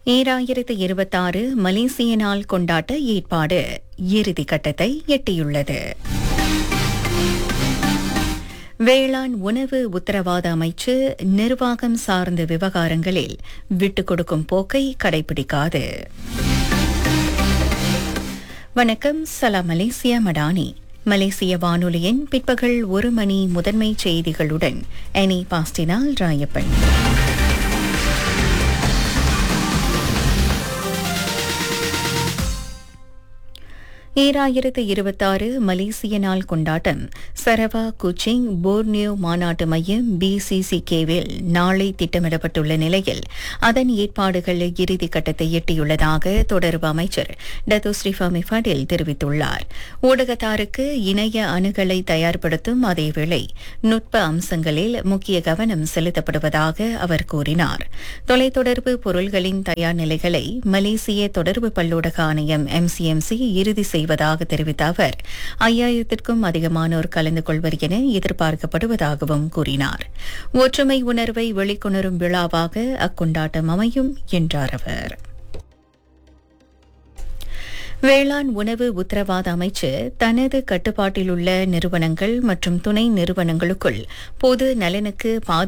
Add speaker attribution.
Speaker 1: ஈராயிரத்து இருபத்தாறு மலேசிய நாள் கொண்டாட்ட ஏற்பாடு இறுதி கட்டத்தை எட்டியுள்ளது வேளாண் உணவு உத்தரவாத அமைச்சு நிர்வாகம் சார்ந்த விவகாரங்களில் விட்டுக் கொடுக்கும் போக்கை கடைபிடிக்காது வணக்கம் சலாம் மலேசியா மடானி மலேசிய வானொலியின் பிற்பகல் ஒரு மணி முதன்மை செய்திகளுடன் எனி பாஸ்டினால் ராயப்பன் ஈராயிரத்து இருபத்தாறு மலேசிய நாள் கொண்டாட்டம் சரவா குச்சிங் போர்னியோ மாநாட்டு மையம் பிசிசிகேவில் நாளை திட்டமிடப்பட்டுள்ள நிலையில் அதன் ஏற்பாடுகள் இறுதி கட்டத்தை எட்டியுள்ளதாக தொடர்பு அமைச்சர் டத்து ஸ்ரீஃபாமி ஃபடில் தெரிவித்துள்ளார் ஊடகத்தாருக்கு இணைய அணுகலை தயார்படுத்தும் அதேவேளை நுட்ப அம்சங்களில் முக்கிய கவனம் செலுத்தப்படுவதாக அவர் கூறினார் தொலைத்தொடர்பு பொருள்களின் தயார் நிலைகளை மலேசிய தொடர்பு பல்லூடக ஆணையம் எம்சிஎம்சி இறுதி செய்வதாக தெரிவித்த அவர் ஐயாயிரத்திற்கும் அதிகமானோர் கலந்து கொள்வர் என எதிர்பார்க்கப்படுவதாகவும் கூறினார் ஒற்றுமை உணர்வை வெளிக்கொணரும் விழாவாக அக்கொண்டாட்டம் அமையும் என்றார் அவர் வேளாண் உணவு உத்தரவாத அமைச்சு தனது கட்டுப்பாட்டிலுள்ள நிறுவனங்கள் மற்றும் துணை நிறுவனங்களுக்குள் பொது நலனுக்கு பாதி